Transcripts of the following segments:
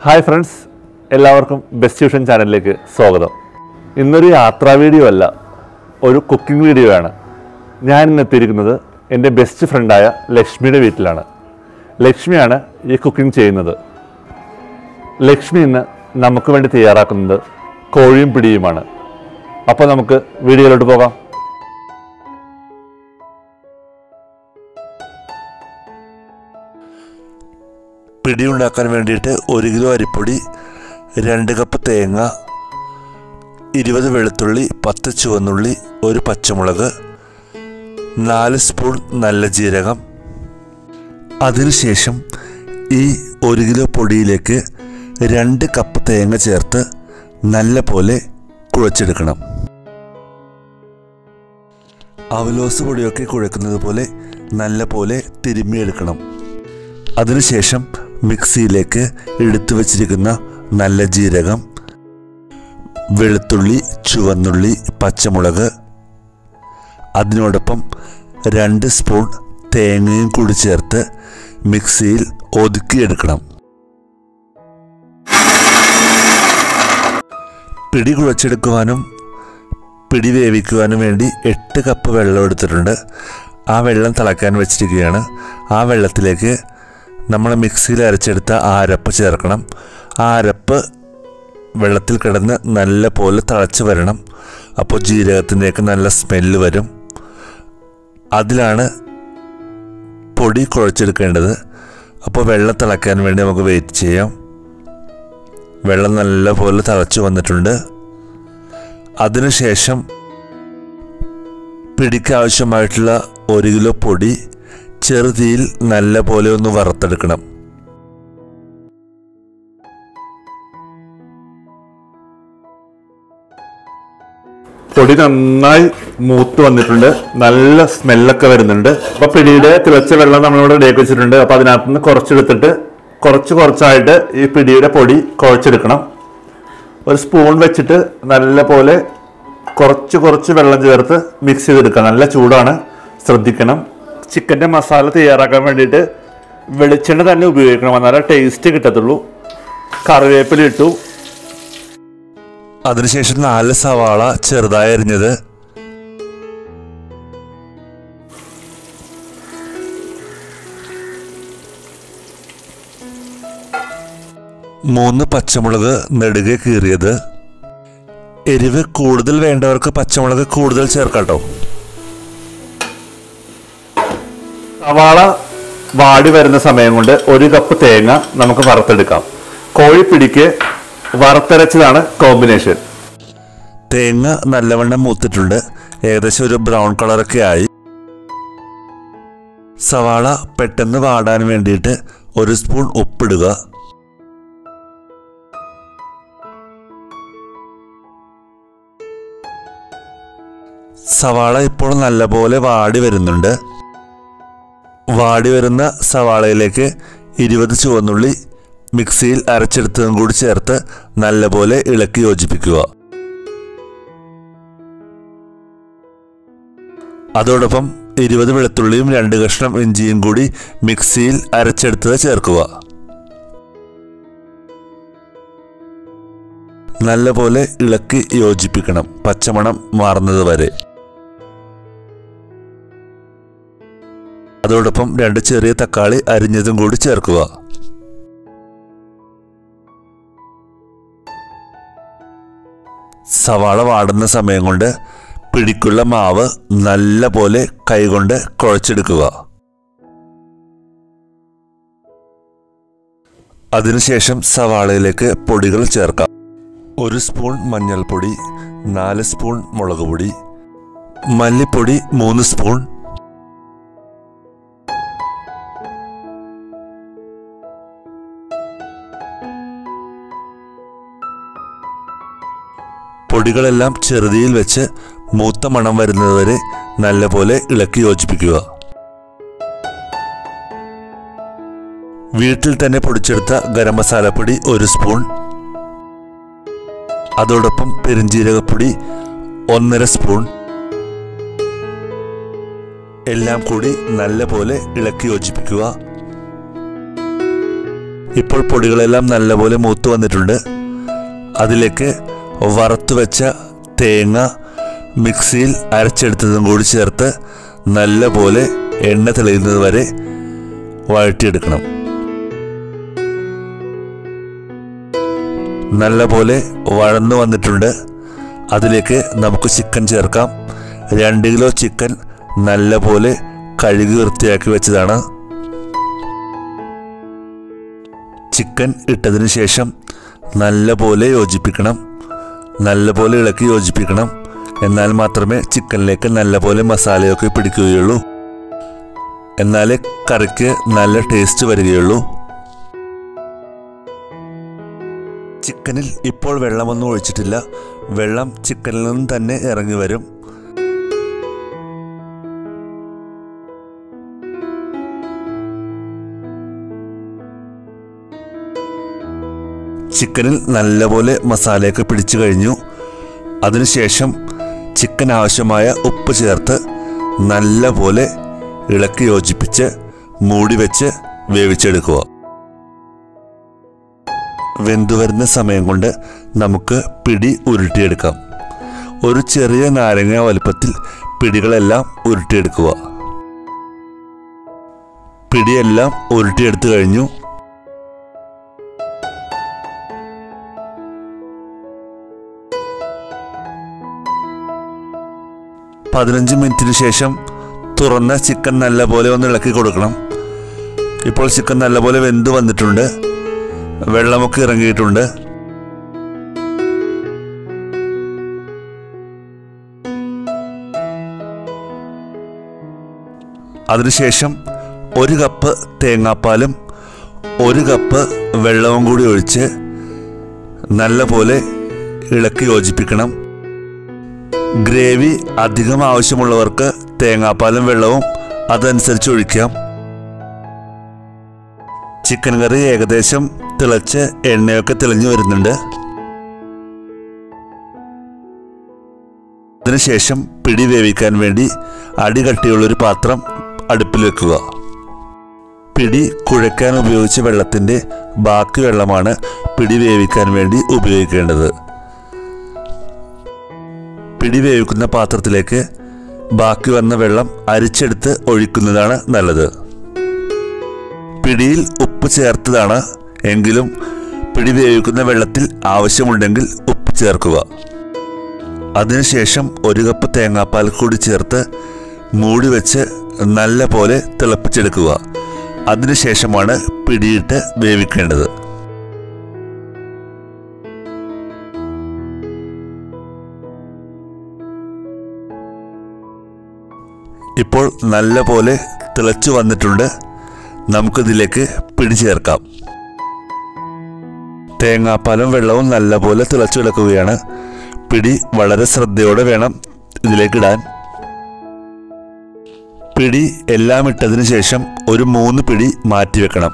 hi friends എല്ലാവർക്കും best tuition ചാനലിലേക്ക് സ്വാഗതം ഇന്നൊരു യാത്രാ വീഡിയോ അല്ല ഒരു കുക്കിംഗ് വീഡിയോ ആണ് ഞാൻ ഇന്ന് എത്തിയിരിക്കുന്നത് എൻ്റെ ബെസ്റ്റ് ഫ്രണ്ടായ ലക്ഷ്മിയുടെ വീട്ടിലാണ് ലക്ഷ്മിയാണ് ഈ കുക്കിംഗ് ചെയ്യുന്നത് ലക്ഷ്മി ഇന്ന് നമുക്ക് വേണ്ടി തയ്യാറാക്കുന്നത് കോഴിയും പിടിയുമാണ് അപ്പോൾ നമുക്ക് വീഡിയോയിലോട്ട് പോകാം പിടി ഉണ്ടാക്കാൻ വേണ്ടിയിട്ട് ഒരു കിലോ അരിപ്പൊടി രണ്ട് കപ്പ് തേങ്ങ ഇരുപത് വെളുത്തുള്ളി പത്ത് ചുവന്നുള്ളി ഒരു പച്ചമുളക് നാല് സ്പൂൺ നല്ല ജീരകം അതിനുശേഷം ഈ ഒരു കിലോ പൊടിയിലേക്ക് രണ്ട് കപ്പ് തേങ്ങ ചേർത്ത് നല്ല പോലെ കുഴച്ചെടുക്കണം അവലോസ് പൊടിയൊക്കെ കുഴക്കുന്നത് പോലെ നല്ല പോലെ തിരുമ്മിയെടുക്കണം അതിനുശേഷം മിക്സിയിലേക്ക് എടുത്തു വച്ചിരിക്കുന്ന നല്ല ജീരകം വെളുത്തുള്ളി ചുവന്നുള്ളി പച്ചമുളക് അതിനോടൊപ്പം രണ്ട് സ്പൂൺ തേങ്ങയും കൂടി ചേർത്ത് മിക്സിയിൽ ഒതുക്കിയെടുക്കണം പിടി കുഴച്ചെടുക്കുവാനും പിടി വേവിക്കുവാനും വേണ്ടി എട്ട് കപ്പ് വെള്ളം എടുത്തിട്ടുണ്ട് ആ വെള്ളം തിളക്കാൻ വെച്ചിരിക്കുകയാണ് ആ വെള്ളത്തിലേക്ക് നമ്മൾ മിക്സിയിൽ അരച്ചെടുത്ത ആ അരപ്പ് ചേർക്കണം ആ അരപ്പ് വെള്ളത്തിൽ കിടന്ന് നല്ല പോലെ തിളച്ച് വരണം അപ്പോൾ ജീരകത്തിൻ്റെയൊക്കെ നല്ല സ്മെല്ല് വരും അതിലാണ് പൊടി കുഴച്ചെടുക്കേണ്ടത് അപ്പോൾ വെള്ളം തിളക്കാൻ വേണ്ടി നമുക്ക് വെയിറ്റ് ചെയ്യാം വെള്ളം നല്ല പോലെ തിളച്ച് വന്നിട്ടുണ്ട് അതിനുശേഷം പിടിക്ക് ആവശ്യമായിട്ടുള്ള ഒരു കിലോ പൊടി ചെറുതീയിൽ നല്ല പോലെ ഒന്ന് വറുത്തെടുക്കണം പൊടി നന്നായി മൂത്ത് വന്നിട്ടുണ്ട് നല്ല സ്മെല്ലൊക്കെ വരുന്നുണ്ട് അപ്പൊ പിടിയുടെ തിളച്ച വെള്ളം നമ്മളിവിടെ റെഡിയാക്കി വെച്ചിട്ടുണ്ട് അപ്പൊ അതിനകത്ത് നിന്ന് കുറച്ചെടുത്തിട്ട് കുറച്ച് കുറച്ചായിട്ട് ഈ പിടിയുടെ പൊടി കുഴച്ചെടുക്കണം ഒരു സ്പൂൺ വെച്ചിട്ട് നല്ല പോലെ കുറച്ച് കുറച്ച് വെള്ളം ചേർത്ത് മിക്സ് ചെയ്തെടുക്കാം നല്ല ചൂടാണ് ശ്രദ്ധിക്കണം ചിക്കൻ്റെ മസാല തയ്യാറാക്കാൻ വേണ്ടിയിട്ട് വെളിച്ചെണ്ണ തന്നെ ഉപയോഗിക്കണം എന്നാലേ ടേസ്റ്റ് കിട്ടത്തുള്ളൂ കറിവേപ്പില ഇട്ടു അതിനുശേഷം നാല് സവാള ചെറുതായി അരിഞ്ഞത് മൂന്ന് പച്ചമുളക് നെടുകെ കീറിയത് എരിവ് കൂടുതൽ വേണ്ടവർക്ക് പച്ചമുളക് കൂടുതൽ ചേർക്കാട്ടോ സവാള വാടി വരുന്ന സമയം കൊണ്ട് ഒരു കപ്പ് തേങ്ങ നമുക്ക് വറുത്തെടുക്കാം കോഴിപ്പിടിക്ക് വറുത്തരച്ചതാണ് കോമ്പിനേഷൻ തേങ്ങ നല്ലവണ്ണം മൂത്തിട്ടുണ്ട് ഏകദേശം ഒരു ബ്രൗൺ കളറൊക്കെ ആയി സവാള പെട്ടെന്ന് വാടാൻ വേണ്ടിയിട്ട് ഒരു സ്പൂൺ ഉപ്പിടുക സവാള ഇപ്പോൾ നല്ലപോലെ വാടി വരുന്നുണ്ട് വാടി വരുന്ന സവാളയിലേക്ക് ഇരുപത് ചുവന്നുള്ളി മിക്സിയിൽ അരച്ചെടുത്തതും കൂടി ചേർത്ത് നല്ലപോലെ ഇളക്കി യോജിപ്പിക്കുക അതോടൊപ്പം ഇരുപത് വെളുത്തുള്ളിയും രണ്ട് കഷ്ണം ഇഞ്ചിയും കൂടി മിക്സിയിൽ അരച്ചെടുത്തത് ചേർക്കുക നല്ലപോലെ ഇളക്കി യോജിപ്പിക്കണം പച്ചമണം മാറുന്നത് വരെ അതോടൊപ്പം രണ്ട് ചെറിയ തക്കാളി അരിഞ്ഞതും കൂടി ചേർക്കുക സവാള വാടുന്ന സമയം കൊണ്ട് പിടിക്കുള്ള മാവ് നല്ല പോലെ കൈകൊണ്ട് കുഴച്ചെടുക്കുക അതിനുശേഷം സവാളയിലേക്ക് പൊടികൾ ചേർക്കാം ഒരു സ്പൂൺ മഞ്ഞൾപ്പൊടി നാല് സ്പൂൺ മുളക് പൊടി മല്ലിപ്പൊടി മൂന്ന് സ്പൂൺ പൊടികളെല്ലാം ചെറുതിയിൽ വെച്ച് മൂത്ത മണം വരുന്നതുവരെ നല്ലപോലെ ഇളക്കി യോജിപ്പിക്കുക വീട്ടിൽ തന്നെ പൊടിച്ചെടുത്ത ഗരം മസാലപ്പൊടി ഒരു സ്പൂൺ അതോടൊപ്പം പെരിഞ്ജീരകപ്പൊടി ഒന്നര സ്പൂൺ എല്ലാം കൂടി നല്ലപോലെ ഇളക്കി യോജിപ്പിക്കുക ഇപ്പോൾ പൊടികളെല്ലാം നല്ലപോലെ മൂത്ത് വന്നിട്ടുണ്ട് അതിലേക്ക് വറുത്ത് വെച്ച തേങ്ങ മിക്സിയിൽ അരച്ചെടുത്തതും കൂടി ചേർത്ത് നല്ലപോലെ എണ്ണ തെളിയുന്നത് വരെ വഴറ്റിയെടുക്കണം നല്ലപോലെ വഴന്നു വന്നിട്ടുണ്ട് അതിലേക്ക് നമുക്ക് ചിക്കൻ ചേർക്കാം രണ്ട് കിലോ ചിക്കൻ നല്ലപോലെ കഴുകി വൃത്തിയാക്കി വെച്ചതാണ് ചിക്കൻ ഇട്ടതിന് ശേഷം നല്ലപോലെ യോജിപ്പിക്കണം നല്ലപോലെ ഇളക്കി യോജിപ്പിക്കണം എന്നാൽ മാത്രമേ ചിക്കനിലേക്ക് നല്ലപോലെ മസാലയൊക്കെ പിടിക്കുകയുള്ളൂ എന്നാലേ കറിക്ക് നല്ല ടേസ്റ്റ് വരികയുള്ളൂ ചിക്കനിൽ ഇപ്പോൾ വെള്ളമൊന്നും ഒഴിച്ചിട്ടില്ല വെള്ളം ചിക്കനിൽ നിന്ന് തന്നെ ഇറങ്ങി വരും ചിക്കനിൽ നല്ലപോലെ മസാലയൊക്കെ പിടിച്ചു കഴിഞ്ഞു അതിനുശേഷം ചിക്കൻ ആവശ്യമായ ഉപ്പ് ചേർത്ത് നല്ലപോലെ ഇളക്കി യോജിപ്പിച്ച് മൂടി വെച്ച് വേവിച്ചെടുക്കുക വെന്തുവരുന്ന സമയം കൊണ്ട് നമുക്ക് പിടി ഉരുട്ടിയെടുക്കാം ഒരു ചെറിയ നാരങ്ങ വലുപ്പത്തിൽ പിടികളെല്ലാം ഉരുട്ടിയെടുക്കുക പിടിയെല്ലാം ഉരുട്ടിയെടുത്തു കഴിഞ്ഞു പതിനഞ്ച് മിനിറ്റിന് ശേഷം തുറന്ന ചിക്കൻ നല്ലപോലെ ഒന്ന് ഇളക്കി കൊടുക്കണം ഇപ്പോൾ ചിക്കൻ നല്ലപോലെ വെന്ത് വന്നിട്ടുണ്ട് വെള്ളമൊക്കെ ഇറങ്ങിയിട്ടുണ്ട് അതിനുശേഷം ഒരു കപ്പ് തേങ്ങാപ്പാലും ഒരു കപ്പ് വെള്ളവും കൂടി ഒഴിച്ച് നല്ലപോലെ ഇളക്കി യോജിപ്പിക്കണം ഗ്രേവി അധികം ആവശ്യമുള്ളവർക്ക് തേങ്ങാപ്പാലും വെള്ളവും അതനുസരിച്ച് ഒഴിക്കാം ചിക്കൻ കറി ഏകദേശം തിളച്ച് എണ്ണയൊക്കെ തെളിഞ്ഞു വരുന്നുണ്ട് അതിനുശേഷം പിടി വേവിക്കാൻ വേണ്ടി അടി കട്ടിയുള്ളൊരു പാത്രം അടുപ്പിൽ വെക്കുക പിടി കുഴയ്ക്കാൻ ഉപയോഗിച്ച വെള്ളത്തിൻ്റെ ബാക്കി വെള്ളമാണ് പിടി വേവിക്കാൻ വേണ്ടി ഉപയോഗിക്കേണ്ടത് പിടി വേവിക്കുന്ന പാത്രത്തിലേക്ക് ബാക്കി വന്ന വെള്ളം അരിച്ചെടുത്ത് ഒഴിക്കുന്നതാണ് നല്ലത് പിടിയിൽ ഉപ്പ് ചേർത്തതാണ് എങ്കിലും പിടി വേവിക്കുന്ന വെള്ളത്തിൽ ആവശ്യമുണ്ടെങ്കിൽ ഉപ്പ് ചേർക്കുക അതിനുശേഷം ഒരു കപ്പ് തേങ്ങാപ്പാൽ കൂടി ചേർത്ത് മൂടി വെച്ച് നല്ല പോലെ തിളപ്പിച്ചെടുക്കുക അതിനുശേഷമാണ് പിടിയിട്ട് വേവിക്കേണ്ടത് ഇപ്പോൾ നല്ല പോലെ തിളച്ചു വന്നിട്ടുണ്ട് നമുക്കിതിലേക്ക് പിടി ചേർക്കാം തേങ്ങാപ്പാലും വെള്ളവും നല്ലപോലെ തിളച്ചു കിടക്കുകയാണ് പിടി വളരെ ശ്രദ്ധയോടെ വേണം ഇതിലേക്ക് ഇടാൻ പിടി എല്ലാം ഇട്ടതിന് ശേഷം ഒരു മൂന്ന് പിടി മാറ്റി വെക്കണം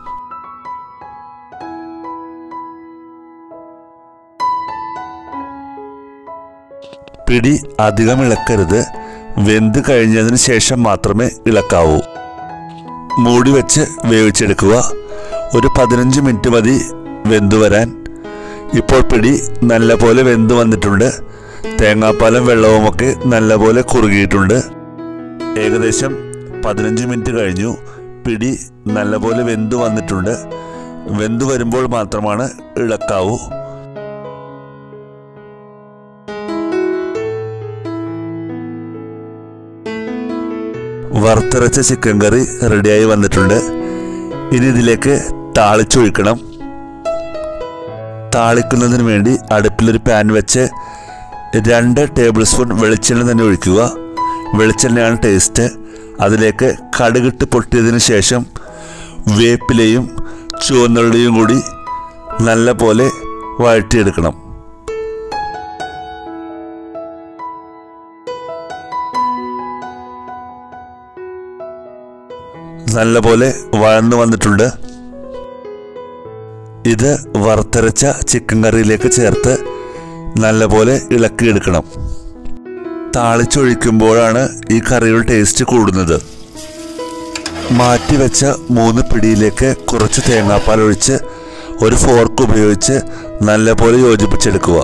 പിടി അധികം ഇളക്കരുത് വെന്ത് കഴിഞ്ഞതിന് ശേഷം മാത്രമേ ഇളക്കാവൂ മൂടി വെച്ച് വേവിച്ചെടുക്കുക ഒരു പതിനഞ്ച് മിനിറ്റ് മതി വെന്തു വരാൻ ഇപ്പോൾ പിടി നല്ലപോലെ വെന്ത് വന്നിട്ടുണ്ട് തേങ്ങാപ്പാലും വെള്ളവുമൊക്കെ നല്ലപോലെ കുറുകിയിട്ടുണ്ട് ഏകദേശം പതിനഞ്ച് മിനിറ്റ് കഴിഞ്ഞു പിടി നല്ലപോലെ വെന്ത് വന്നിട്ടുണ്ട് വെന്ത് വരുമ്പോൾ മാത്രമാണ് ഇളക്കാവൂ വറുത്തരച്ച ചിക്കൻ കറി റെഡിയായി വന്നിട്ടുണ്ട് ഇനി ഇതിലേക്ക് താളിച്ചൊഴിക്കണം താളിക്കുന്നതിന് വേണ്ടി അടുപ്പിലൊരു പാൻ വെച്ച് രണ്ട് ടേബിൾ സ്പൂൺ വെളിച്ചെണ്ണ തന്നെ ഒഴിക്കുക വെളിച്ചെണ്ണയാണ് ടേസ്റ്റ് അതിലേക്ക് കടുകിട്ട് പൊട്ടിയതിന് ശേഷം വേപ്പിലയും ചുവന്നുള്ളിയും കൂടി നല്ല പോലെ വഴറ്റിയെടുക്കണം നല്ലപോലെ വഴന്നു വന്നിട്ടുണ്ട് ഇത് വറുത്തരച്ച ചിക്കൻ കറിയിലേക്ക് ചേർത്ത് നല്ലപോലെ ഇളക്കിയെടുക്കണം താളിച്ചൊഴിക്കുമ്പോഴാണ് ഈ കറിയുടെ ടേസ്റ്റ് കൂടുന്നത് മാറ്റിവെച്ച മൂന്ന് പിടിയിലേക്ക് കുറച്ച് തേങ്ങാപ്പാൽ ഒഴിച്ച് ഒരു ഫോർക്ക് ഉപയോഗിച്ച് നല്ലപോലെ യോജിപ്പിച്ചെടുക്കുക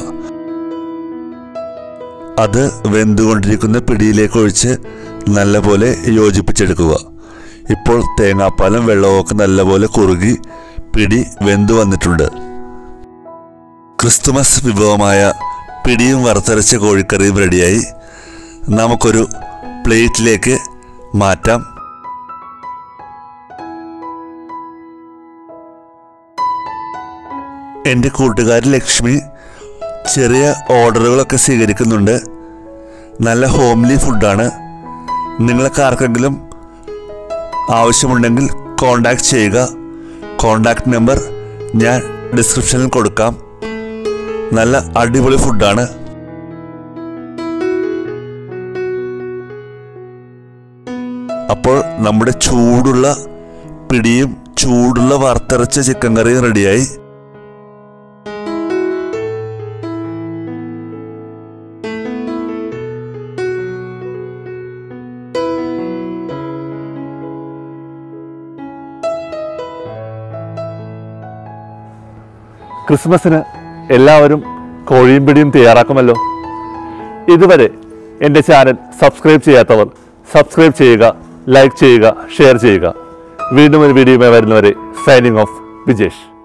അത് വെന്തുകൊണ്ടിരിക്കുന്ന പിടിയിലേക്ക് ഒഴിച്ച് നല്ലപോലെ യോജിപ്പിച്ചെടുക്കുക ഇപ്പോൾ തേങ്ങാപ്പാലും വെള്ളവും ഒക്കെ നല്ലപോലെ കുറുകി പിടി വെന്തു വന്നിട്ടുണ്ട് ക്രിസ്തുമസ് വിഭവമായ പിടിയും വറുത്തരച്ച കോഴിക്കറിയും റെഡിയായി നമുക്കൊരു പ്ലേറ്റിലേക്ക് മാറ്റാം എൻ്റെ കൂട്ടുകാരി ലക്ഷ്മി ചെറിയ ഓർഡറുകളൊക്കെ സ്വീകരിക്കുന്നുണ്ട് നല്ല ഹോംലി ഫുഡാണ് നിങ്ങൾക്ക് ആർക്കെങ്കിലും ആവശ്യമുണ്ടെങ്കിൽ കോണ്ടാക്ട് ചെയ്യുക കോണ്ടാക്ട് നമ്പർ ഞാൻ ഡിസ്ക്രിപ്ഷനിൽ കൊടുക്കാം നല്ല അടിപൊളി ഫുഡാണ് അപ്പോൾ നമ്മുടെ ചൂടുള്ള പിടിയും ചൂടുള്ള വറുത്തരച്ച ചിക്കൻ കറിയും റെഡിയായി ക്രിസ്മസിന് എല്ലാവരും കോഴിയും പിടിയും തയ്യാറാക്കുമല്ലോ ഇതുവരെ എൻ്റെ ചാനൽ സബ്സ്ക്രൈബ് ചെയ്യാത്തവർ സബ്സ്ക്രൈബ് ചെയ്യുക ലൈക്ക് ചെയ്യുക ഷെയർ ചെയ്യുക വീണ്ടും ഒരു വീഡിയോയുമായി വരുന്നവരെ സൈനിങ് ഓഫ് വിജേഷ്